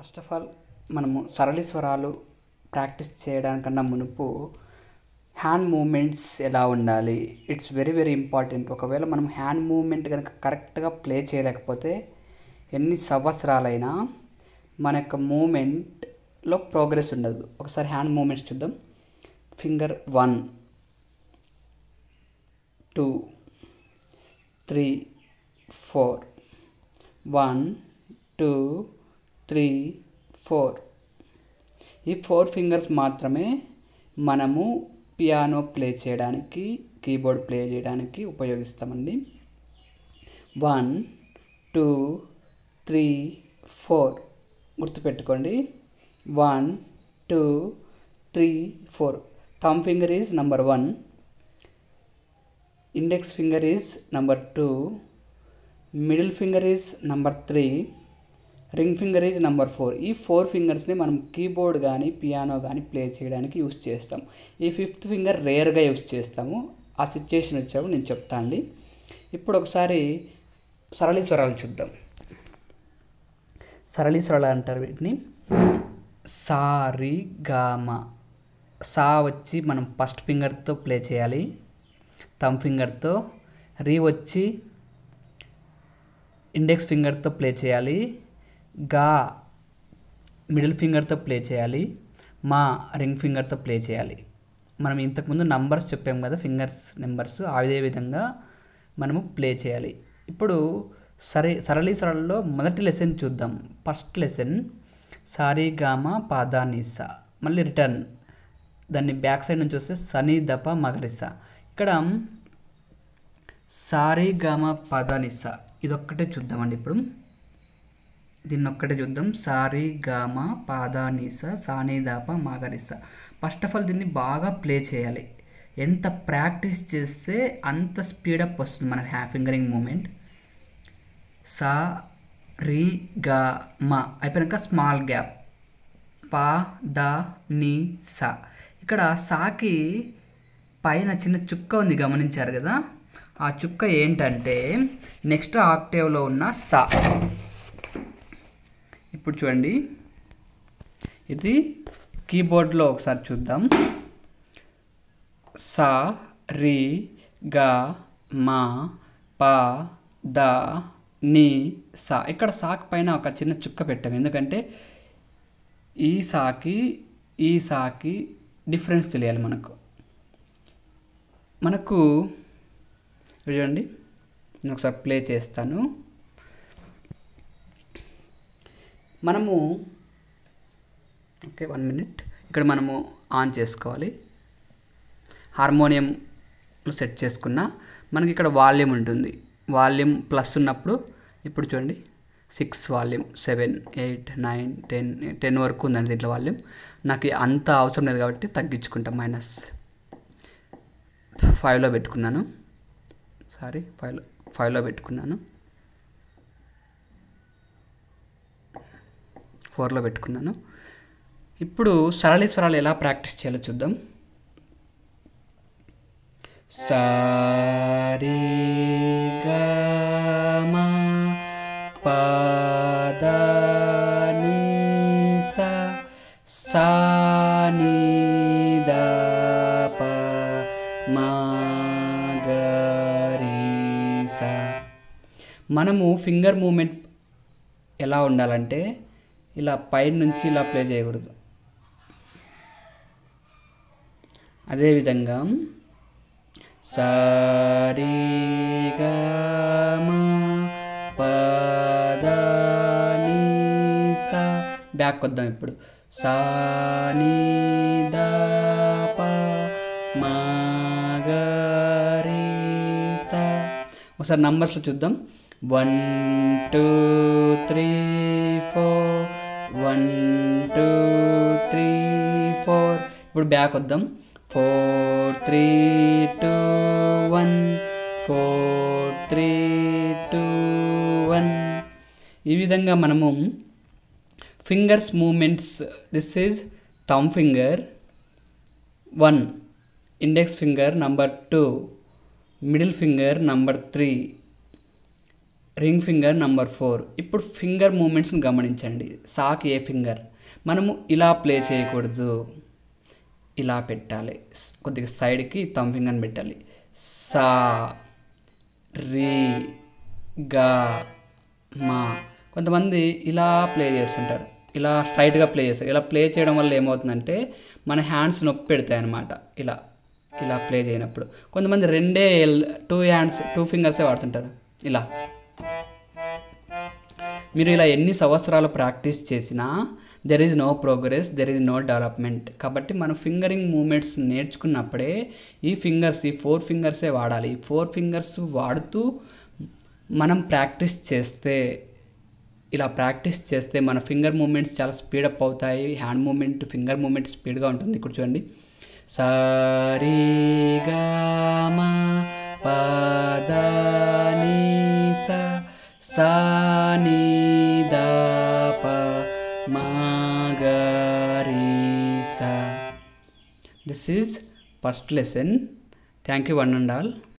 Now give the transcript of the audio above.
first of all మనము సరళి స్వరాలు ప్రాక్టీస్ చేయడానికన్నా మునుపు హ్యాండ్ మూమెంట్స్ ఎలా ఉండాలి ఇట్స్ వెరీ వెరీ ఇంపార్టెంట్ ఒకవేళ మనం హ్యాండ్ మూమెంట్ కనుక కరెక్ట్గా ప్లే చేయలేకపోతే ఎన్ని సంవత్సరాలైనా మన యొక్క మూమెంట్లో ప్రోగ్రెస్ ఉండదు ఒకసారి హ్యాండ్ మూమెంట్స్ చూద్దాం finger one two three four one two three four ఈ ఫోర్ ఫింగర్స్ మాత్రమే మనము పియానో ప్లే చేయడానికి కీబోర్డ్ ప్లే చేయడానికి ఉపయోగిస్తామండి వన్ టూ త్రీ ఫోర్ గుర్తుపెట్టుకోండి one two three four thumb finger is number one index finger is number two middle finger is number three ring finger is number four ఈ four ఫింగర్స్ని మనం keyboard కానీ piano కానీ play చేయడానికి use చేస్తాం ఈ fifth finger రేర్గా use చేస్తాము ఆ సిచ్యుయేషన్ వచ్చినప్పుడు నేను చెప్తా అండి ఇప్పుడు ఒకసారి సరళి స్వరాలు చూద్దాం సరళి స్వరాలు అంటారు వీటిని సా రి గా మా సా వచ్చి మనం ఫస్ట్ ఫింగర్తో ప్లే చేయాలి థమ్ ఫింగర్తో రీ వచ్చి ఇండెక్స్ ఫింగర్తో ప్లే చేయాలి గా మిడిల్ ఫింగర్తో ప్లే చేయాలి మా రింగ్ ఫింగర్తో ప్లే చేయాలి మనం ఇంతకుముందు నంబర్స్ చెప్పాం కదా ఫింగర్స్ నెంబర్స్ అదే విధంగా మనము ప్లే చేయాలి ఇప్పుడు సరే సరళి సరళలో మొదటి లెసన్ చూద్దాం ఫస్ట్ లెసన్ సారీ గామ పాదా నిసా మళ్ళీ రిటర్న్ దాన్ని బ్యాక్ సైడ్ నుంచి వస్తే సనీ దప మగరిసా ఇక్కడ సారీ గామ పదానిసా ఇదొక్కటే చూద్దామండి ఇప్పుడు దీన్ని ఒక్కటే చూద్దాం సారీ గామ పాదానిస సానీ దాప మాగరిస ఫస్ట్ ఆఫ్ ఆల్ దీన్ని బాగా ప్లే చేయాలి ఎంత ప్రాక్టీస్ చేస్తే అంత స్పీడప్ వస్తుంది మన హ్యా ఫింగరింగ్ మూమెంట్ సా రీ గా మా అయిపోయాక స్మాల్ గ్యాప్ పా ద ని సా ఇక్కడ సాకి పైన చిన్న చుక్క ఉంది గమనించారు కదా ఆ చుక్క ఏంటంటే నెక్స్ట్ ఆక్టేవ్లో ఉన్న సా ఇప్పుడు చూడండి ఇది కీబోర్డ్లో ఒకసారి చూద్దాం సా రి గా మా పా ద ని సా ఇక్కడ సాక్ పైన ఒక చిన్న చుక్క పెట్టాం ఎందుకంటే ఈ సాకి ఈ సాకి డిఫరెన్స్ తెలియాలి మనకు మనకు చూడండి నేను ఒకసారి ప్లే చేస్తాను మనము ఓకే వన్ మినిట్ ఇక్కడ మనము ఆన్ చేసుకోవాలి హార్మోనియం సెట్ చేసుకున్న మనకి ఇక్కడ వాల్యూమ్ ఉంటుంది వాల్యూమ్ ప్లస్ ఉన్నప్పుడు ఇప్పుడు చూడండి six volume seven eight nine ten ten వరకు ఉందండి దీంట్లో వాల్యూమ్ నాకు అంత అవసరం లేదు కాబట్టి తగ్గించుకుంటాం మైనస్ ఫైవ్లో పెట్టుకున్నాను సారీ ఫైవ్లో ఫైవ్లో పెట్టుకున్నాను ఫోర్లో పెట్టుకున్నాను ఇప్పుడు సరళి స్వరాలు ఎలా ప్రాక్టీస్ చేయాలో చూద్దాం సారీ గమా పదని సా సాని దప మాగరీసా మనము ఫింగర్ మూమెంట్ ఎలా ఉండాలంటే ఇలా పైన నుంచి ఇలా ప్లే చేయకూడదు అదేవిధంగా సా బ్యాక్ వద్దాం ఇప్పుడు సాని దాప మాగరీసా ఒకసారి నంబర్స్లో చూద్దాం one two three four one two three four ఇప్పుడు బ్యాక్ వద్దాం four three two one four three two one ఈ విధంగా మనము fingers movements this is thumb finger one index finger number two middle finger number three ring finger number four ఇప్పుడు finger మూమెంట్స్ని గమనించండి సాకి ఏ finger మనము ఇలా ప్లే చేయకూడదు ఇలా పెట్టాలి స్- కొద్దిగా సైడ్కి తమ్ ఫింగర్ని పెట్టాలి సా రి గా మా కొంతమంది ఇలా ప్లే చేస్తుంటారు ఇలా స్ట్రైట్గా ప్లే చేస్తారు ఇలా ప్లే చేయడం వల్ల ఏమవుతుందంటే మన హ్యాండ్స్ నొప్పి పెడతాయి అన్నమాట ఇలా ఇలా ప్లే చేయనప్పుడు కొంతమంది రెండే టూ హ్యాండ్స్ టూ ఫింగర్సే వాడుతుంటారు ఇలా మీరు ఇలా ఎన్ని సంవత్సరాలు ప్రాక్టీస్ చేసినా there is no progress there is no development కాబట్టి మనం ఫింగరింగ్ మూమెంట్స్ నేర్చుకున్నప్పుడే ఈ ఫింగర్స్ ఈ ఫోర్ ఫింగర్సే వాడాలి ఈ ఫోర్ ఫింగర్స్ వాడుతూ మనం ప్రాక్టీస్ చేస్తే ఇలా ప్రాక్టీస్ చేస్తే మన ఫింగర్ మూమెంట్స్ చాలా స్పీడప్ అవుతాయి హ్యాండ్ మూమెంట్ ఫింగర్ మూమెంట్ స్పీడ్గా ఉంటుంది ఇక్కడ చూడండి సరిగామా పదని సాని దాప మాగరీసా this is first lesson thank you one and all